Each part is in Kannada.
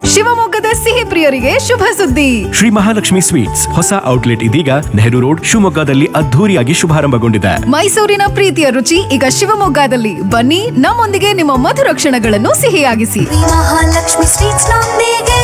ಶಿವಮೊಗ್ಗದ ಸಿಹಿ ಪ್ರಿಯರಿಗೆ ಶುಭ ಸುದ್ದಿ ಶ್ರೀ ಮಹಾಲಕ್ಷ್ಮಿ ಸ್ವೀಟ್ಸ್ ಹೊಸ ಔಟ್ಲೆಟ್ ಇದೀಗ ನೆಹರು ರೋಡ್ ಶಿವಮೊಗ್ಗದಲ್ಲಿ ಅದ್ಧೂರಿಯಾಗಿ ಶುಭಾರಂಭಗೊಂಡಿದೆ ಮೈಸೂರಿನ ಪ್ರೀತಿಯ ರುಚಿ ಈಗ ಶಿವಮೊಗ್ಗದಲ್ಲಿ ಬನ್ನಿ ನಮ್ಮೊಂದಿಗೆ ನಿಮ್ಮ ಮಧುರ ಕ್ಷಣಗಳನ್ನು ಸಿಹಿಯಾಗಿಸಿ ಮಹಾಲಕ್ಷ್ಮಿ ಸ್ವೀಟ್ಸ್ ನೊಂದಿಗೆ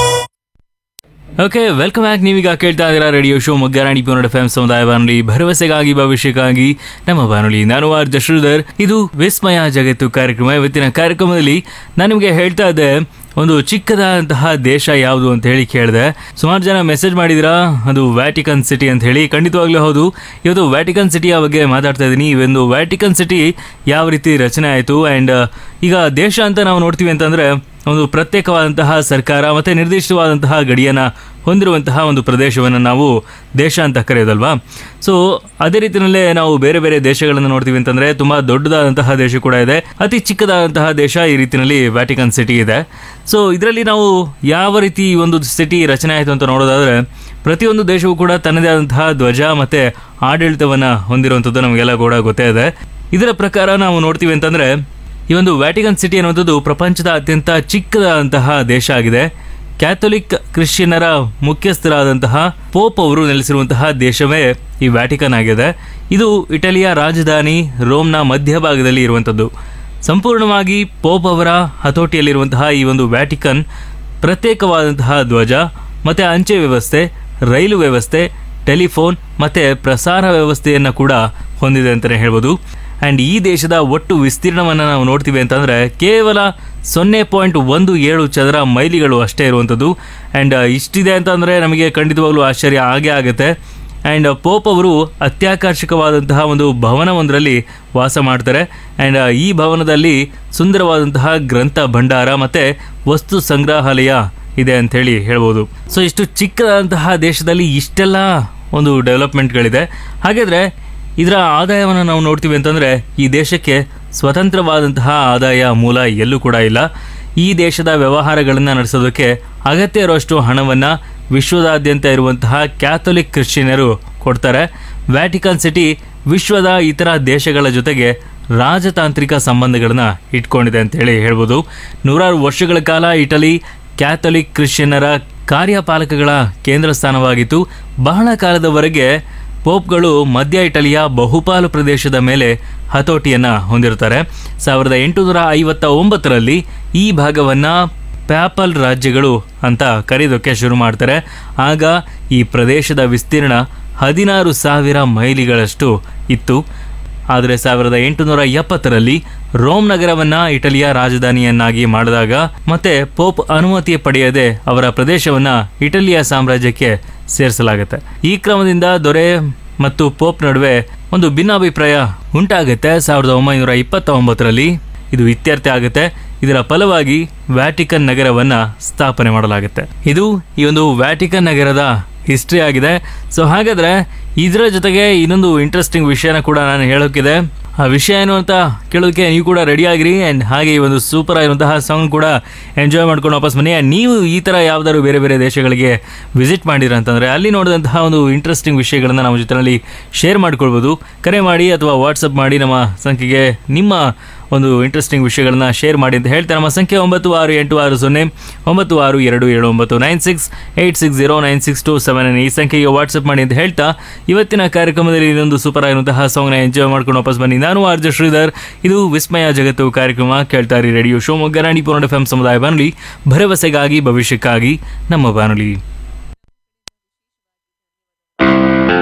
ಓಕೆ ವೆಲ್ಕಮ್ ಬ್ಯಾಕ್ ನೀವೀಗ ಕೇಳ್ತಾ ಇದ್ದೀರಾ ರೇಡಿಯೋ ಶೋ ಮುಗ್ಗರಾಣಿ ಪೂರ್ಣ ಎಫ್ ಸಮುದಾಯ ಬಾನುಲಿ ಭರವಸೆಗಾಗಿ ಭವಿಷ್ಯಕ್ಕಾಗಿ ನಮ್ಮ ಬಾನುಲಿ ನಾನು ಆರ್ ಜಶ್ರೀಧರ್ ಇದು ವಿಸ್ಮಯ ಜಗತ್ತು ಕಾರ್ಯಕ್ರಮ ಇವತ್ತಿನ ಕಾರ್ಯಕ್ರಮದಲ್ಲಿ ನಾನು ನಿಮಗೆ ಹೇಳ್ತಾ ಇದ್ದೆ ಒಂದು ಚಿಕ್ಕದಾದಂತಹ ದೇಶ ಯಾವುದು ಅಂತ ಹೇಳಿ ಕೇಳಿದೆ ಸುಮಾರು ಜನ ಮೆಸೇಜ್ ಮಾಡಿದಿರಾ ಅದು ವ್ಯಾಟಿಕನ್ ಸಿಟಿ ಅಂತ ಹೇಳಿ ಖಂಡಿತವಾಗ್ಲೂ ಹೌದು ಇವತ್ತು ವ್ಯಾಟಿಕನ್ ಸಿಟಿಯ ಬಗ್ಗೆ ಮಾತಾಡ್ತಾ ಇದ್ದೀನಿ ಈ ಒಂದು ವ್ಯಾಟಿಕನ್ ಸಿಟಿ ಯಾವ ರೀತಿ ರಚನೆ ಆಯಿತು ಆ್ಯಂಡ್ ಈಗ ದೇಶ ಅಂತ ನಾವು ನೋಡ್ತೀವಿ ಅಂತಂದರೆ ಒಂದು ಪ್ರತ್ಯೇಕವಾದಂತಹ ಸರ್ಕಾರ ಮತ್ತು ನಿರ್ದಿಷ್ಟವಾದಂತಹ ಗಡಿಯನ್ನು ಹೊಂದಿರುವಂತಹ ಒಂದು ಪ್ರದೇಶವನ್ನು ನಾವು ದೇಶ ಅಂತ ಕರೆಯೋದಲ್ವಾ ಸೊ ಅದೇ ರೀತಿಯಲ್ಲೇ ನಾವು ಬೇರೆ ಬೇರೆ ದೇಶಗಳನ್ನು ನೋಡ್ತೀವಿ ಅಂತಂದರೆ ತುಂಬ ದೊಡ್ಡದಾದಂತಹ ದೇಶ ಕೂಡ ಇದೆ ಅತಿ ಚಿಕ್ಕದಾದಂತಹ ದೇಶ ಈ ರೀತಿಯಲ್ಲಿ ವ್ಯಾಟಿಕನ್ ಸಿಟಿ ಇದೆ ಸೊ ಇದರಲ್ಲಿ ನಾವು ಯಾವ ರೀತಿ ಈ ಒಂದು ಸಿಟಿ ರಚನೆ ಆಯಿತು ಅಂತ ನೋಡೋದಾದರೆ ಪ್ರತಿಯೊಂದು ದೇಶವೂ ಕೂಡ ತನ್ನದೇ ಆದಂತಹ ಧ್ವಜ ಮತ್ತು ಆಡಳಿತವನ್ನು ಹೊಂದಿರುವಂಥದ್ದು ನಮಗೆಲ್ಲ ಕೂಡ ಗೊತ್ತೇ ಇದೆ ಇದರ ಪ್ರಕಾರ ನಾವು ನೋಡ್ತೀವಿ ಅಂತಂದರೆ ಈ ಒಂದು ವ್ಯಾಟಿಕನ್ ಸಿಟಿ ಅನ್ನುವಂಥದ್ದು ಪ್ರಪಂಚದ ಅತ್ಯಂತ ಚಿಕ್ಕದಾದಂತಹ ದೇಶ ಆಗಿದೆ ಕ್ಯಾಥೋಲಿಕ್ ಕ್ರಿಶ್ಚಿಯನ್ನರ ಮುಖ್ಯಸ್ಥರಾದಂತಹ ಪೋಪ್ ಅವರು ನೆಲೆಸಿರುವಂತಹ ದೇಶವೇ ಈ ವ್ಯಾಟಿಕನ್ ಆಗಿದೆ ಇದು ಇಟಲಿಯ ರಾಜಧಾನಿ ರೋಮ್ನ ಮಧ್ಯಭಾಗದಲ್ಲಿ ಇರುವಂಥದ್ದು ಸಂಪೂರ್ಣವಾಗಿ ಪೋಪ್ ಅವರ ಹತೋಟಿಯಲ್ಲಿರುವಂತಹ ಈ ಒಂದು ವ್ಯಾಟಿಕನ್ ಪ್ರತ್ಯೇಕವಾದಂತಹ ಧ್ವಜ ಮತ್ತು ಅಂಚೆ ವ್ಯವಸ್ಥೆ ರೈಲು ವ್ಯವಸ್ಥೆ ಟೆಲಿಫೋನ್ ಮತ್ತು ಪ್ರಸಾರ ವ್ಯವಸ್ಥೆಯನ್ನು ಕೂಡ ಹೊಂದಿದೆ ಅಂತಲೇ ಹೇಳ್ಬೋದು ಆ್ಯಂಡ್ ಈ ದೇಶದ ಒಟ್ಟು ವಿಸ್ತೀರ್ಣವನ್ನು ನಾವು ನೋಡ್ತೀವಿ ಅಂತಂದರೆ ಕೇವಲ ಸೊನ್ನೆ ಪಾಯಿಂಟ್ ಒಂದು ಏಳು ಚದರ ಮೈಲಿಗಳು ಅಷ್ಟೇ ಇರುವಂಥದ್ದು ಆ್ಯಂಡ್ ಇಷ್ಟಿದೆ ಅಂತಂದರೆ ನಮಗೆ ಖಂಡಿತವಾಗ್ಲೂ ಆಶ್ಚರ್ಯ ಆಗೇ ಆಗುತ್ತೆ ಆ್ಯಂಡ್ ಪೋಪ್ ಅವರು ಅತ್ಯಾಕರ್ಷಕವಾದಂತಹ ಒಂದು ಭವನವೊಂದರಲ್ಲಿ ವಾಸ ಮಾಡ್ತಾರೆ ಆ್ಯಂಡ್ ಈ ಭವನದಲ್ಲಿ ಸುಂದರವಾದಂತಹ ಗ್ರಂಥ ಭಂಡಾರ ಮತ್ತು ವಸ್ತು ಸಂಗ್ರಹಾಲಯ ಇದೆ ಅಂಥೇಳಿ ಹೇಳ್ಬೋದು ಸೊ ಇಷ್ಟು ಚಿಕ್ಕದಾದಂತಹ ದೇಶದಲ್ಲಿ ಇಷ್ಟೆಲ್ಲ ಒಂದು ಡೆವಲಪ್ಮೆಂಟ್ಗಳಿದೆ ಹಾಗಾದರೆ ಇದರ ಆದಾಯವನ್ನು ನಾವು ನೋಡ್ತೀವಿ ಅಂತಂದರೆ ಈ ದೇಶಕ್ಕೆ ಸ್ವತಂತ್ರವಾದಂತಹ ಆದಾಯ ಮೂಲ ಎಲ್ಲೂ ಕೂಡ ಇಲ್ಲ ಈ ದೇಶದ ವ್ಯವಹಾರಗಳನ್ನು ನಡೆಸೋದಕ್ಕೆ ಅಗತ್ಯ ಇರುವಷ್ಟು ಹಣವನ್ನು ವಿಶ್ವದಾದ್ಯಂತ ಇರುವಂತಹ ಕ್ಯಾಥೋಲಿಕ್ ಕ್ರಿಶ್ಚಿಯನರು ಕೊಡ್ತಾರೆ ವ್ಯಾಟಿಕನ್ ಸಿಟಿ ವಿಶ್ವದ ಇತರ ದೇಶಗಳ ಜೊತೆಗೆ ರಾಜತಾಂತ್ರಿಕ ಸಂಬಂಧಗಳನ್ನ ಇಟ್ಕೊಂಡಿದೆ ಅಂತ ಹೇಳಿ ಹೇಳ್ಬೋದು ನೂರಾರು ವರ್ಷಗಳ ಕಾಲ ಇಟಲಿ ಕ್ಯಾಥೋಲಿಕ್ ಕ್ರಿಶ್ಚಿಯನ್ನರ ಕಾರ್ಯಪಾಲಕಗಳ ಕೇಂದ್ರ ಸ್ಥಾನವಾಗಿತ್ತು ಬಹಳ ಕಾಲದವರೆಗೆ ಪೋಪ್ಗಳು ಮಧ್ಯ ಇಟಲಿಯ ಬಹುಪಾಲು ಪ್ರದೇಶದ ಮೇಲೆ ಹತೋಟಿಯನ್ನು ಹೊಂದಿರ್ತಾರೆ ಸಾವಿರದ ಎಂಟುನೂರ ಐವತ್ತ ಒಂಬತ್ತರಲ್ಲಿ ಈ ಭಾಗವನ್ನು ಪ್ಯಾಪಲ್ ರಾಜ್ಯಗಳು ಅಂತ ಕರೆಯೋದಕ್ಕೆ ಶುರು ಮಾಡ್ತಾರೆ ಆಗ ಈ ಪ್ರದೇಶದ ವಿಸ್ತೀರ್ಣ ಹದಿನಾರು ಸಾವಿರ ಮೈಲಿಗಳಷ್ಟು ಇತ್ತು ಆದರೆ ಸಾವಿರದ ಎಂಟುನೂರ ಎಪ್ಪತ್ತರಲ್ಲಿ ರೋಮ್ ನಗರವನ್ನ ಇಟಲಿಯ ರಾಜಧಾನಿಯನ್ನಾಗಿ ಮಾಡಿದಾಗ ಮತ್ತೆ ಪೋಪ್ ಅನುಮತಿ ಪಡೆಯದೆ ಅವರ ಪ್ರದೇಶವನ್ನ ಇಟಲಿಯ ಸಾಮ್ರಾಜ್ಯಕ್ಕೆ ಸೇರಿಸಲಾಗುತ್ತೆ ಈ ಕ್ರಮದಿಂದ ದೊರೆ ಮತ್ತು ಪೋಪ್ ನಡುವೆ ಒಂದು ಭಿನ್ನಾಭಿಪ್ರಾಯ ಉಂಟಾಗುತ್ತೆ ಸಾವಿರದ ಒಂಬೈನೂರ ಇಪ್ಪತ್ತ ಒಂಬತ್ತರಲ್ಲಿ ಇದು ಇತ್ಯರ್ಥ ಆಗುತ್ತೆ ಇದರ ಫಲವಾಗಿ ವ್ಯಾಟಿಕನ್ ನಗರವನ್ನ ಸ್ಥಾಪನೆ ಮಾಡಲಾಗುತ್ತೆ ಇದು ಈ ಒಂದು ವ್ಯಾಟಿಕನ್ ನಗರದ ಹಿಸ್ಟ್ರಿ ಆಗಿದೆ ಸೊ ಹಾಗಾದ್ರೆ ಇದರ ಜೊತೆಗೆ ಇನ್ನೊಂದು ಇಂಟ್ರೆಸ್ಟಿಂಗ್ ವಿಷಯನ ಕೂಡ ನಾನು ಹೇಳೋಕ್ಕಿದೆ ಆ ವಿಷಯ ಏನು ಅಂತ ಕೇಳೋದಕ್ಕೆ ನೀವು ಕೂಡ ರೆಡಿ ಆಗಿರಿ ಆ್ಯಂಡ್ ಹಾಗೆ ಈ ಒಂದು ಸೂಪರ್ ಆಗಿರುವಂತಹ ಸಾಂಗ್ ಕೂಡ ಎಂಜಾಯ್ ಮಾಡ್ಕೊಂಡು ವಾಪಸ್ ಬನ್ನಿ And ನೀವು ಈ ಥರ ಯಾವ್ದಾದ್ರು ಬೇರೆ ಬೇರೆ ದೇಶಗಳಿಗೆ ವಿಸಿಟ್ ಮಾಡಿರ ಅಂತಂದರೆ ಅಲ್ಲಿ ನೋಡಿದಂತಹ ಒಂದು ಇಂಟ್ರೆಸ್ಟಿಂಗ್ ವಿಷಯಗಳನ್ನು ನಮ್ಮ ಜೊತೆಯಲ್ಲಿ ಶೇರ್ ಮಾಡ್ಕೊಳ್ಬೋದು ಕರೆ ಮಾಡಿ ಅಥವಾ ವಾಟ್ಸಪ್ ಮಾಡಿ ನಮ್ಮ ಸಂಖ್ಯೆಗೆ ನಿಮ್ಮ ಒಂದು ಇಂಟ್ರೆಸ್ಟಿಂಗ್ ವಿಷಯಗಳನ್ನ ಶೇರ್ ಮಾಡಿ ಅಂತ ಹೇಳ್ತಾರೆ ನಮ್ಮ ಸಂಖ್ಯೆ ಒಂಬತ್ತು ಆರು ಎಂಟು ಆರು ಸೊನ್ನೆ ಒಂಬತ್ತು ಆರು ಎರಡು ಏಳು ಒಂಬತ್ತು nine six eight six zero nine six two seven ಈ ಸಂಖ್ಯೆಗೆ ವಾಟ್ಸಪ್ ಮಾಡಿ ಅಂತ ಹೇಳ್ತಾ ಇವತ್ತಿನ ಕಾರ್ಯಕ್ರಮದಲ್ಲಿ ಇದೊಂದು ಸೂಪರ್ ಆಗಿರುವಂತಹ ಸಾಂಗ್ನ ಎಂಜಾಯ್ ಮಾಡ್ಕೊಂಡು ವಾಪಸ್ ಬನ್ನಿ ನಾನು ಆರ್ಜ ಶ್ರೀಧರ್ ಇದು ವಿಸ್ಮಯ ಜಗತ್ತು ಕಾರ್ಯಕ್ರಮ ಕೇಳ್ತಾರೆ ರೇಡಿಯೋ ಶಿವಮೊಗ್ಗ ರಾಣಿ ಪೂರ್ಣ ಎಫ್ ಎಂ ಸಮುದಾಯ ಬಾನುಲಿ ಭರವಸೆಗಾಗಿ ಭವಿಷ್ಯಕ್ಕಾಗಿ ನಮ್ಮ ಬಾನುಲಿ